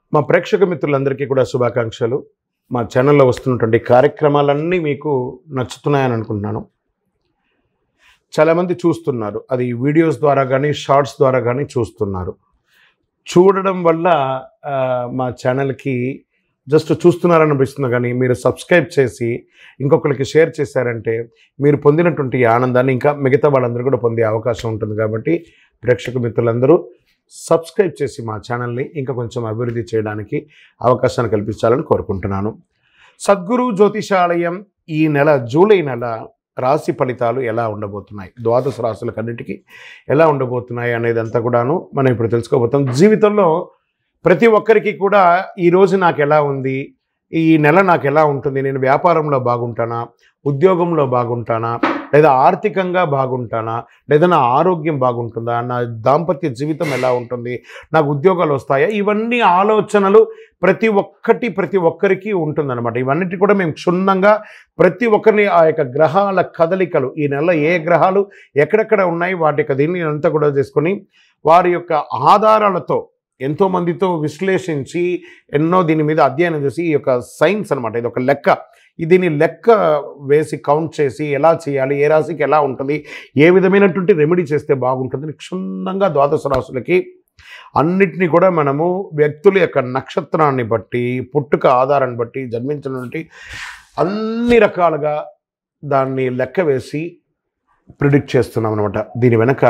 మా ప్రేక్షక మిత్రులందరికీ కూడా శుభాకాంక్షలు మా ఛానల్లో వస్తున్నటువంటి కార్యక్రమాలన్నీ మీకు నచ్చుతున్నాయని అనుకుంటున్నాను చాలామంది చూస్తున్నారు అది వీడియోస్ ద్వారా కానీ షార్ట్స్ ద్వారా కానీ చూస్తున్నారు చూడడం వల్ల ఆ, మా ఛానల్కి జస్ట్ చూస్తున్నారని అనిపిస్తుంది కానీ మీరు సబ్స్క్రైబ్ చేసి ఇంకొకరికి షేర్ చేశారంటే మీరు పొందినటువంటి ఈ ఆనందాన్ని ఇంకా మిగతా వాళ్ళందరూ కూడా పొందే అవకాశం ఉంటుంది కాబట్టి ప్రేక్షక మిత్రులందరూ సబ్స్క్రైబ్ చేసి మా ఛానల్ని ఇంకా కొంచెం అభివృద్ధి చేయడానికి అవకాశాన్ని కల్పించాలని కోరుకుంటున్నాను సద్గురు జ్యోతిషాలయం ఈ నెల జూలై నెల రాశి ఫలితాలు ఎలా ఉండబోతున్నాయి ద్వాదశ రాశులకన్నిటికీ ఎలా ఉండబోతున్నాయి అనేది అంతా కూడాను మనం ఇప్పుడు తెలుసుకోబోతాం జీవితంలో ప్రతి ఒక్కరికి కూడా ఈ రోజు నాకు ఎలా ఉంది ఈ నెల నాకు ఎలా ఉంటుంది నేను వ్యాపారంలో బాగుంటానా ఉద్యోగంలో బాగుంటానా లేదా ఆర్థికంగా బాగుంటానా లేదా నా ఆరోగ్యం బాగుంటుందా నా దాంపత్య జీవితం ఎలా ఉంటుంది నాకు ఉద్యోగాలు వస్తాయా ఇవన్నీ ఆలోచనలు ప్రతి ఒక్కటి ప్రతి ఒక్కరికి ఉంటుందన్నమాట ఇవన్నిటి కూడా మేము క్షుణ్ణంగా ప్రతి ఒక్కరిని ఆ యొక్క గ్రహాల కదలికలు ఈ నెల ఏ గ్రహాలు ఎక్కడెక్కడ ఉన్నాయి వాటి యొక్క దీన్ని అంతా కూడా చేసుకొని వారి యొక్క ఆధారాలతో ఎంతో మందితో విశ్లేషించి ఎన్నో దీని మీద అధ్యయనం చేసి ఈ యొక్క సైన్స్ అనమాట ఇది ఒక లెక్క ఈ దీన్ని లెక్క వేసి కౌంట్ చేసి ఎలా చేయాలి ఏ రాశికి ఎలా ఉంటుంది ఏ విధమైనటువంటి రెమెడీ చేస్తే బాగుంటుంది క్షుణ్ణంగా ద్వాదశ రాశులకి అన్నిటినీ కూడా మనము వ్యక్తుల యొక్క నక్షత్రాన్ని బట్టి పుట్టుక ఆధారాన్ని బట్టి జన్మించినటువంటి అన్ని రకాలుగా దాన్ని లెక్క వేసి ప్రిడిక్ట్ చేస్తున్నాం అనమాట దీని వెనక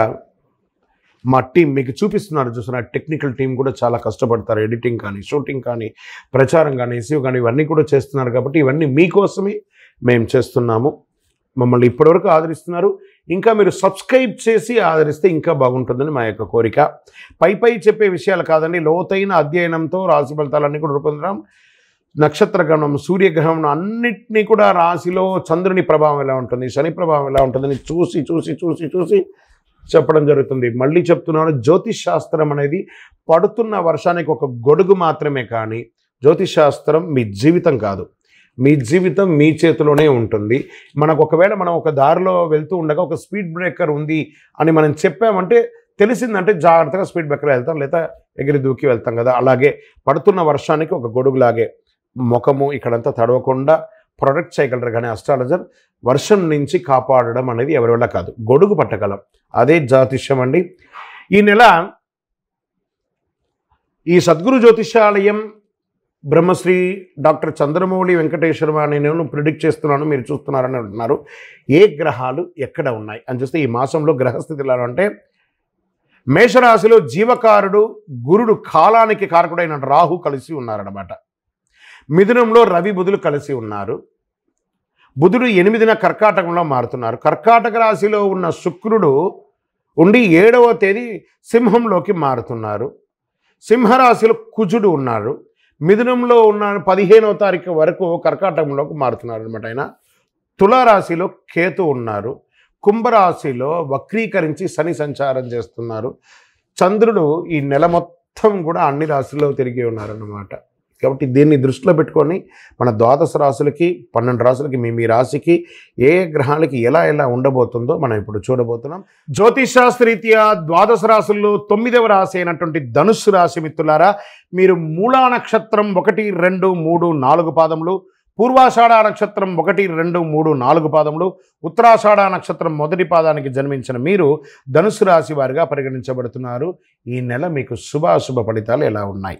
మా టీం మీకు చూపిస్తున్నారు చూసిన టెక్నికల్ టీం కూడా చాలా కష్టపడతారు ఎడిటింగ్ కానీ షూటింగ్ కానీ ప్రచారం కానీ ఇష్యూ కానీ ఇవన్నీ కూడా చేస్తున్నారు కాబట్టి ఇవన్నీ మీకోసమే మేము చేస్తున్నాము మమ్మల్ని ఇప్పటివరకు ఆదరిస్తున్నారు ఇంకా మీరు సబ్స్క్రైబ్ చేసి ఆదరిస్తే ఇంకా బాగుంటుందని మా యొక్క కోరిక పై పై చెప్పే విషయాలు కాదండి లోతైన అధ్యయనంతో రాశి ఫలితాలన్నీ కూడా రూపొందడం నక్షత్ర గమనం సూర్యగ్రహణం అన్నిటినీ కూడా రాశిలో చంద్రుని ప్రభావం ఎలా ఉంటుంది శని ప్రభావం ఎలా ఉంటుందని చూసి చూసి చూసి చూసి చెప్పడం జరుగుతుంది మళ్ళీ చెప్తున్నాను జ్యోతిష్ శాస్త్రం అనేది పడుతున్న వర్షానికి ఒక గొడుగు మాత్రమే కానీ జ్యోతిష్ శాస్త్రం మీ జీవితం కాదు మీ జీవితం మీ చేతిలోనే ఉంటుంది మనకు ఒకవేళ మనం ఒక దారిలో వెళ్తూ ఉండగా ఒక స్పీడ్ బ్రేకర్ ఉంది అని మనం చెప్పామంటే తెలిసిందంటే జాగ్రత్తగా స్పీడ్ బ్రేకర్ వెళ్తాం లేదా ఎగిరి దూకి వెళ్తాం కదా అలాగే పడుతున్న వర్షానికి ఒక గొడుగులాగే ముఖము ఇక్కడంతా తడవకుండా ప్రొటెక్ట్ చేయగలరు కానీ అస్ట్రాలజర్ వర్షం నుంచి కాపాడడం అనేది ఎవరి వల్ల కాదు గొడుగు పట్టగలం అదే జ్యోతిష్యం అండి ఈ నెల ఈ సద్గురు జ్యోతిషాలయం బ్రహ్మశ్రీ డాక్టర్ చంద్రమౌళి వెంకటేశ్వర అని నేను ప్రిడిక్ట్ చేస్తున్నాను మీరు చూస్తున్నారని అంటున్నారు ఏ గ్రహాలు ఎక్కడ ఉన్నాయి అని చూస్తే ఈ మాసంలో గ్రహస్థితి ఎలా అంటే మేషరాశిలో జీవకారుడు గురుడు కాలానికి కారకుడైన రాహు కలిసి ఉన్నారన్నమాట మిథునంలో రవి బుధులు కలిసి ఉన్నారు బుధుడు ఎనిమిదిన కర్కాటకంలో మారుతున్నారు కర్కాటక రాశిలో ఉన్న శుక్రుడు ఉండి ఏడవ తేదీ సింహంలోకి మారుతున్నారు సింహరాశిలో కుజుడు ఉన్నారు మిథునంలో ఉన్న పదిహేనవ తారీఖు వరకు కర్కాటకంలోకి మారుతున్నారు అనమాట ఆయన తులారాశిలో కేతు ఉన్నారు కుంభరాశిలో వక్రీకరించి శని సంచారం చేస్తున్నారు చంద్రుడు ఈ నెల మొత్తం కూడా అన్ని రాశుల్లో తిరిగి ఉన్నారన్నమాట కాబట్టి దీన్ని దృష్టిలో పెట్టుకొని మన ద్వాదశ రాశులకి పన్నెండు రాశులకి మీ మీ రాశికి ఏ ఏ గ్రహాలకి ఎలా ఎలా ఉండబోతుందో మనం ఇప్పుడు చూడబోతున్నాం జ్యోతిషాస్త్రరీత్యా ద్వాదశ రాశుల్లో తొమ్మిదవ రాశి అయినటువంటి ధనుస్సు రాశి మిత్రులారా మీరు మూలా నక్షత్రం ఒకటి రెండు మూడు నాలుగు పాదములు పూర్వాషాఢ నక్షత్రం ఒకటి రెండు మూడు నాలుగు పాదములు ఉత్తరాషాఢ నక్షత్రం మొదటి పాదానికి జన్మించిన మీరు ధనుసు రాశి వారిగా పరిగణించబడుతున్నారు ఈ నెల మీకు శుభాశుభ ఫలితాలు ఎలా ఉన్నాయి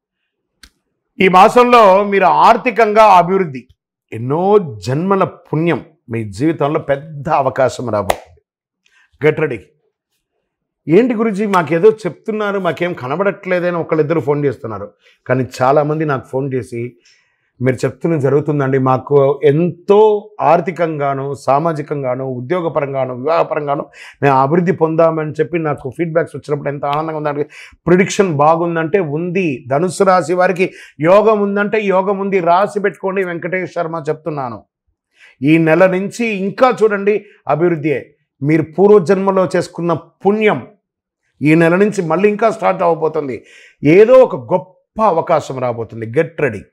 ఈ మాసంలో మీరు ఆర్థికంగా అభివృద్ధి ఎన్నో జన్మల పుణ్యం మీ జీవితంలో పెద్ద అవకాశం రాబోతుంది గెట్ రెడీ ఏంటి గురించి మాకేదో చెప్తున్నారు మాకేం కనబడట్లేదని ఒకళ్ళిద్దరు ఫోన్ చేస్తున్నారు కానీ చాలామంది నాకు ఫోన్ చేసి మీరు చెప్తున్న జరుగుతుందండి మాకు ఎంతో ఆర్థికంగాను సామాజికంగాను ఉద్యోగపరంగాను వివాహపరంగాను మేము అభివృద్ధి పొందామని చెప్పి నాకు ఫీడ్బ్యాక్స్ వచ్చినప్పుడు ఎంత ఆనందంగా ఉందంటే ప్రిడిక్షన్ బాగుందంటే ఉంది ధనుసు రాశి వారికి యోగం ఉందంటే యోగం ఉంది రాసి పెట్టుకోండి వెంకటేష్ శర్మ చెప్తున్నాను ఈ నెల నుంచి ఇంకా చూడండి అభివృద్ధియే మీరు పూర్వజన్మలో చేసుకున్న పుణ్యం ఈ నెల నుంచి మళ్ళీ ఇంకా స్టార్ట్ అవ్వబోతుంది ఏదో ఒక గొప్ప అవకాశం రాబోతుంది గెట్ రెడీ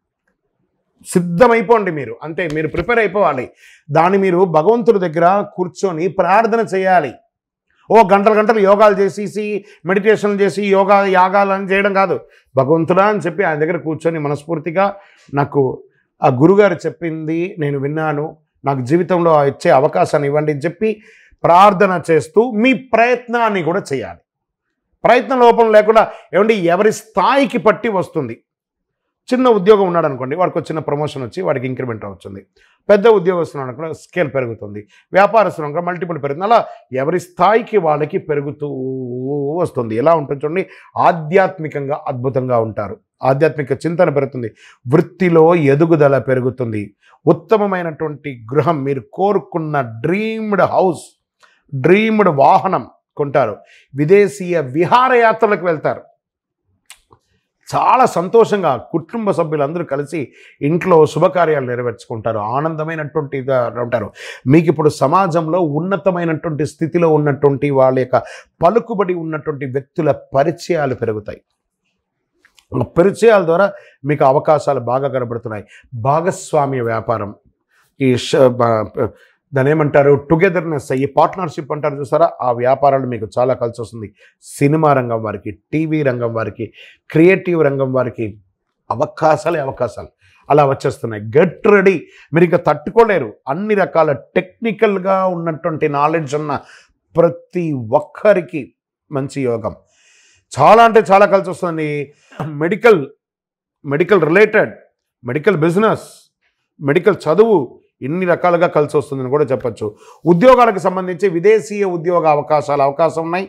సిద్ధమైపోండి మీరు అంతే మీరు ప్రిపేర్ అయిపోవాలి దాన్ని మీరు భగవంతుడి దగ్గర కూర్చొని ప్రార్థన చేయాలి ఓ గంటలు గంటలు యోగాలు చేసేసి మెడిటేషన్లు చేసి యోగా యాగాలు అని చేయడం కాదు భగవంతుడా అని చెప్పి ఆయన దగ్గర కూర్చొని మనస్ఫూర్తిగా నాకు ఆ గురుగారు చెప్పింది నేను విన్నాను నాకు జీవితంలో ఇచ్చే అవకాశాన్ని ఇవ్వండి అని చెప్పి ప్రార్థన చేస్తూ మీ ప్రయత్నాన్ని కూడా చేయాలి ప్రయత్న లోపం లేకుండా ఏమండి ఎవరి స్థాయికి పట్టి వస్తుంది చిన్న ఉద్యోగం ఉన్నాడు అనుకోండి వాడికి ఒక చిన్న ప్రమోషన్ వచ్చి వాడికి ఇంక్రిమెంట్ అవుతుంది పెద్ద ఉద్యోగస్తులు అనుకున్న స్కేల్ పెరుగుతుంది వ్యాపారస్తులు అనుకో మల్టిపుల్ పెరుగుతుంది అలా ఎవరి స్థాయికి వాళ్ళకి పెరుగుతూ వస్తుంది ఎలా ఉంటుంది చూడండి ఆధ్యాత్మికంగా అద్భుతంగా ఉంటారు ఆధ్యాత్మిక చింతన పెరుగుతుంది వృత్తిలో ఎదుగుదల పెరుగుతుంది ఉత్తమమైనటువంటి గృహం మీరు కోరుకున్న డ్రీమ్డ్ హౌస్ డ్రీమ్డ్ వాహనం కొంటారు విదేశీయ విహారయాత్రలకు వెళ్తారు చాలా సంతోషంగా కుటుంబ సభ్యులందరూ కలిసి ఇంట్లో శుభకార్యాలు నెరవేర్చుకుంటారు ఆనందమైనటువంటిగా ఉంటారు మీకు ఇప్పుడు సమాజంలో ఉన్నతమైనటువంటి స్థితిలో ఉన్నటువంటి వాళ్ళ యొక్క పలుకుబడి ఉన్నటువంటి వ్యక్తుల పరిచయాలు పెరుగుతాయి ఆ పరిచయాల ద్వారా మీకు అవకాశాలు బాగా కనబడుతున్నాయి భాగస్వామ్య వ్యాపారం ఈ ష- బ- దాని ఏమంటారు టుగెదర్నెస్ ఈ పార్ట్నర్షిప్ అంటారు చూసారా ఆ వ్యాపారాలు మీకు చాలా కలిసి వస్తుంది సినిమా రంగం వారికి టీవీ రంగం వారికి క్రియేటివ్ రంగం వారికి అవకాశాలే అవకాశాలు అలా వచ్చేస్తున్నాయి గెట్ రెడీ మీరు ఇంకా తట్టుకోలేరు అన్ని రకాల టెక్నికల్గా ఉన్నటువంటి నాలెడ్జ్ ఉన్న ప్రతి ఒక్కరికి మంచి యోగం చాలా అంటే చాలా కలిసి వస్తుంది medical medical related medical business medical చదువు ఇన్ని రకాలుగా కలిసి వస్తుందని కూడా చెప్పచ్చు ఉద్యోగాలకు సంబంధించి విదేశీయ ఉద్యోగ అవకాశాలు అవకాశం ఉన్నాయి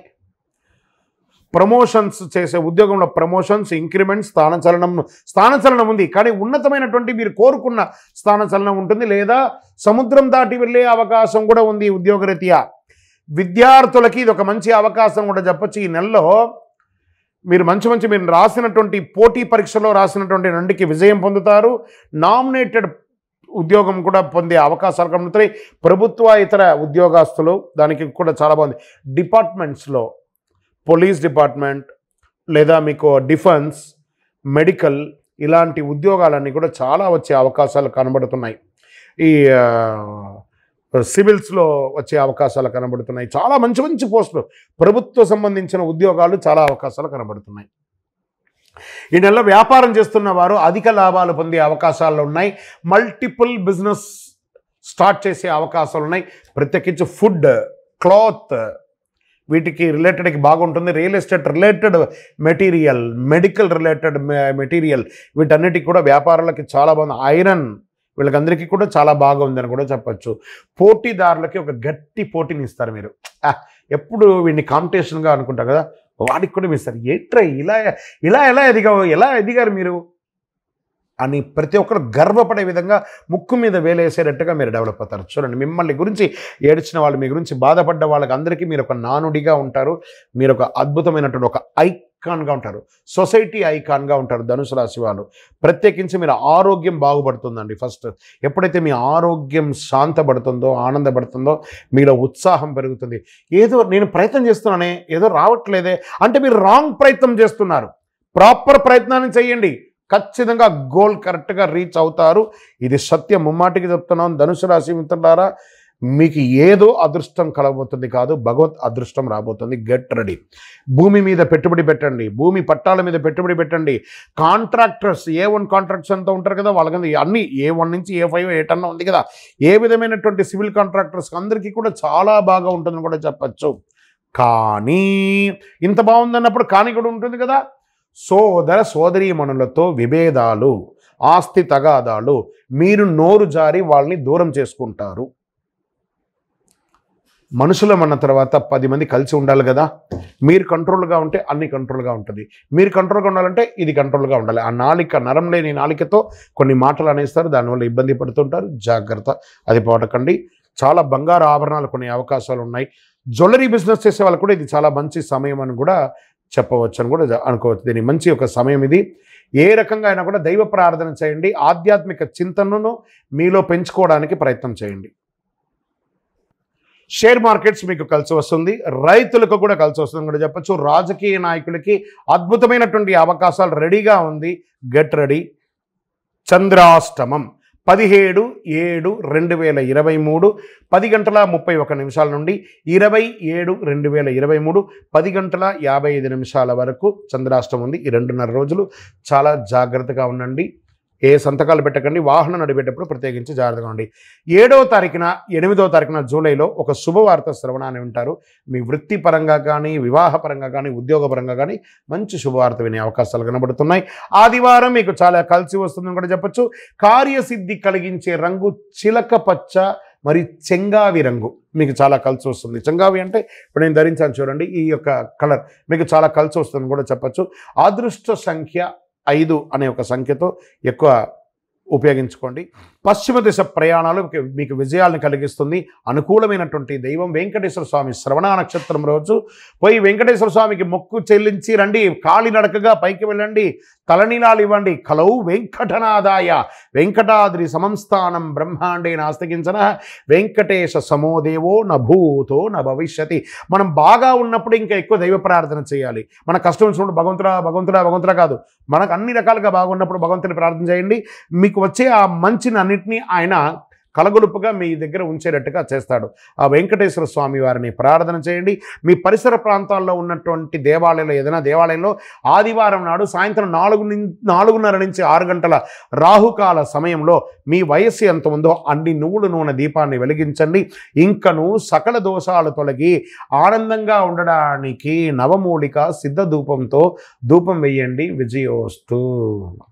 ప్రమోషన్స్ చేసే ఉద్యోగంలో ప్రమోషన్స్ ఇంక్రిమెంట్ స్థానచలనం స్థానచలనం ఉంది కానీ ఉన్నతమైనటువంటి మీరు కోరుకున్న స్థానచలనం ఉంటుంది లేదా సముద్రం దాటి వెళ్ళే అవకాశం కూడా ఉంది ఈ ఉద్యోగరీత్యా విద్యార్థులకి ఇది ఒక మంచి అవకాశం కూడా చెప్పొచ్చు ఈ నెలలో మీరు మంచి మంచి మీరు రాసినటువంటి పోటీ పరీక్షలో రాసినటువంటి రెండుకి విజయం పొందుతారు నామినేటెడ్ ఉద్యోగం కూడా పొందే అవకాశాలు కలుగుతాయి ప్రభుత్వ ఇతర ఉద్యోగస్తులు దానికి కూడా చాలా బాగుంది డిపార్ట్మెంట్స్లో పోలీస్ డిపార్ట్మెంట్ లేదా మీకు డిఫెన్స్ మెడికల్ ఇలాంటి ఉద్యోగాలన్నీ కూడా చాలా వచ్చే అవకాశాలు కనబడుతున్నాయి ఈ ఆ, సివిల్స్లో వచ్చే అవకాశాలు కనబడుతున్నాయి చాలా మంచి మంచి పోస్టులు ప్రభుత్వ సంబంధించిన ఉద్యోగాలు చాలా అవకాశాలు కనబడుతున్నాయి ఈ నెలలో వ్యాపారం చేస్తున్న వారు అధిక లాభాలు పొందే అవకాశాలు ఉన్నాయి మల్టిపుల్ బిజినెస్ స్టార్ట్ చేసే అవకాశాలు ఉన్నాయి ప్రత్యేకించి ఫుడ్ క్లాత్ వీటికి రిలేటెడ్కి బాగుంటుంది real estate related material medical related material వీటన్నిటికి కూడా వ్యాపారాలకి చాలా బాగుంది ఐరన్ వీళ్ళకందరికీ కూడా చాలా బాగుందని కూడా చెప్పచ్చు పోటీదారులకి ఒక గట్టి పోటీని ఇస్తారు మీరు ఆ, ఎప్పుడు వీడిని కాంపిటీషన్గా అనుకుంటారు కదా వాడికి కూడా మీరు ఇస్తారు ఏట్రా ఇలా ఇలా ఎలా ఎదిగావు ఎలా ఎదిగారు మీరు అని ప్రతి ఒక్కరు గర్వపడే విధంగా ముక్కు మీద వేలేసేటట్టుగా మీరు డెవలప్ అవుతారు చూడండి మిమ్మల్ని గురించి ఏడ్చిన వాళ్ళు మీ గురించి బాధపడ్డ వాళ్ళకి అందరికీ మీరు ఒక నానుడిగా ఉంటారు మీరు ఒక అద్భుతమైనటువంటి ఒక ఐకాన్గా ఉంటారు సొసైటీ ఐకాన్గా ఉంటారు ధనుసు రాశి వాళ్ళు ప్రత్యేకించి మీరు ఆరోగ్యం బాగుపడుతుందండి ఫస్ట్ ఎప్పుడైతే మీ ఆరోగ్యం శాంతపడుతుందో ఆనందపడుతుందో మీలో ఉత్సాహం పెరుగుతుంది ఏదో నేను ప్రయత్నం చేస్తున్నానే ఏదో రావట్లేదే అంటే మీరు రాంగ్ ప్రయత్నం చేస్తున్నారు ప్రాపర్ ప్రయత్నాన్ని చేయండి ఖచ్చితంగా గోల్ కరెక్ట్గా రీచ్ అవుతారు ఇది సత్యం ముమ్మాటికి చెప్తున్నాం ధనుసు రాశి మిత్రులారా మీకు ఏదో అదృష్టం కలగబోతుంది కాదు భగవత్ అదృష్టం రాబోతుంది గెట్ రెడీ భూమి మీద పెట్టుబడి పెట్టండి భూమి పట్టాల మీద పెట్టుబడి పెట్టండి కాంట్రాక్టర్స్ ఏ వన్ కాంట్రాక్ట్స్ అంతా ఉంటారు కదా వాళ్ళకి అన్ని ఏ వన్ నుంచి ఏ ఫైవ్ ఏ టన్ ఉంది కదా ఏ విధమైనటువంటి సివిల్ కాంట్రాక్టర్స్ అందరికీ కూడా చాలా బాగా ఉంటుందని కూడా చెప్పచ్చు కానీ ఇంత బాగుందన్నప్పుడు కానీ కూడా ఉంటుంది కదా సోదర సోదరీమణులతో విభేదాలు ఆస్తి తగాదాలు మీరు నోరు జారి వాళ్ళని దూరం చేసుకుంటారు మనుషులం అన్న తర్వాత పది మంది కలిసి ఉండాలి కదా మీరు కంట్రోల్గా ఉంటే అన్ని కంట్రోల్గా ఉంటుంది మీరు కంట్రోల్గా ఉండాలంటే ఇది కంట్రోల్గా ఉండాలి ఆ నాలిక నరం లేని నాలికతో కొన్ని మాటలు అనేస్తారు దానివల్ల ఇబ్బంది పడుతుంటారు జాగ్రత్త అది పోటకండి చాలా బంగారు ఆభరణాలు కొనే అవకాశాలు ఉన్నాయి జ్యువెలరీ బిజినెస్ చేసే వాళ్ళకు కూడా ఇది చాలా మంచి సమయం అని కూడా చెప్పవచ్చు అని కూడా జ- అనుకోవచ్చు దీని మంచి ఒక సమయం ఇది ఏ రకంగా అయినా కూడా దైవ ప్రార్థన చేయండి ఆధ్యాత్మిక చింతనను మీలో పెంచుకోవడానికి ప్రయత్నం చేయండి షేర్ మార్కెట్స్ మీకు కలిసి వస్తుంది రైతులకు కూడా కలిసి వస్తుంది కూడా చెప్పచ్చు రాజకీయ నాయకులకి అద్భుతమైనటువంటి అవకాశాలు రెడీగా ఉంది గెట్ రెడీ చంద్రాష్టమం పదిహేడు ఏడు రెండు వేల ఇరవై మూడు పది గంటల ముప్పై ఒక నిమిషాల నుండి ఇరవై ఏడు రెండు వేల ఇరవై మూడు పది గంటల యాభై ఐదు నిమిషాల వరకు చంద్రాష్టం ఉంది ఈ రెండున్నర రోజులు చాలా జాగ్రత్తగా ఉండండి ఏ సంతకాలు పెట్టకండి వాహనం నడిపేటప్పుడు ప్రత్యేకించి జాగ్రత్తగా ఉండండి ఏడవ తారీఖున ఎనిమిదవ తారీఖున జూలైలో ఒక శుభవార్త శ్రవణాన్ని వింటారు మీ వృత్తిపరంగా కానీ వివాహపరంగా కానీ ఉద్యోగపరంగా కానీ మంచి శుభవార్త వినే అవకాశాలు కనబడుతున్నాయి ఆదివారం మీకు చాలా కలిసి వస్తుందని కూడా చెప్పొచ్చు కార్యసిద్ధి కలిగించే రంగు చిలక పచ్చ మరి చెంగావి రంగు మీకు చాలా కలిసి వస్తుంది చెంగావి అంటే ఇప్పుడు నేను ధరించాను చూడండి ఈ యొక్క కలర్ మీకు చాలా కలిసి వస్తుందని కూడా చెప్పొచ్చు అదృష్ట సంఖ్య ఐదు అనే ఒక సంఖ్యతో ఎక్కువ ఉపయోగించుకోండి పశ్చిమ దిశ ప్రయాణాలు మీకు- మీకు విజయాలను కలిగిస్తుంది అనుకూలమైనటువంటి దైవం వెంకటేశ్వర స్వామి శ్రవణ నక్షత్రం రోజు పోయి వెంకటేశ్వర స్వామికి మొక్కు చెల్లించి రండి కాలినడకగా పైకి వెళ్ళండి తలనీలాలు ఇవ్వండి కలౌ వెంకటనాదాయ వెంకటాద్రి సమంస్థానం బ్రహ్మాండే నాస్తికించిన వెంకటేశ సమోదేవో నభూతో న భవిష్యతి మనం బాగా ఉన్నప్పుడు ఇంకా ఎక్కువ దైవ ప్రార్థన చేయాలి మన కష్టం వచ్చినప్పుడు భగవంతుడా భగవంతుడా భగవంతుడా కాదు మనకు అన్ని రకాలుగా బాగున్నప్పుడు భగవంతుని ప్రార్థన చేయండి మీకు వచ్చే ఆ మంచిని అన్నింటినీ ఆయన కలగొలుపుగా మీ దగ్గర ఉంచేటట్టుగా చేస్తాడు ఆ వెంకటేశ్వర స్వామి వారిని ప్రార్థన చేయండి మీ పరిసర ప్రాంతాల్లో ఉన్నటువంటి దేవాలయంలో ఏదైనా దేవాలయంలో ఆదివారం నాడు సాయంత్రం నాలుగు నిం- నాలుగున్నర నుంచి ఆరు గంటల రాహుకాల సమయంలో మీ వయస్సు ఎంత ఉందో అన్ని నువ్వుల నూనె దీపాన్ని వెలిగించండి ఇంకను సకల దోషాలు తొలగి ఆనందంగా ఉండడానికి నవమూలిక సిద్ధ ధూపంతో ధూపం వేయండి విజయోస్తు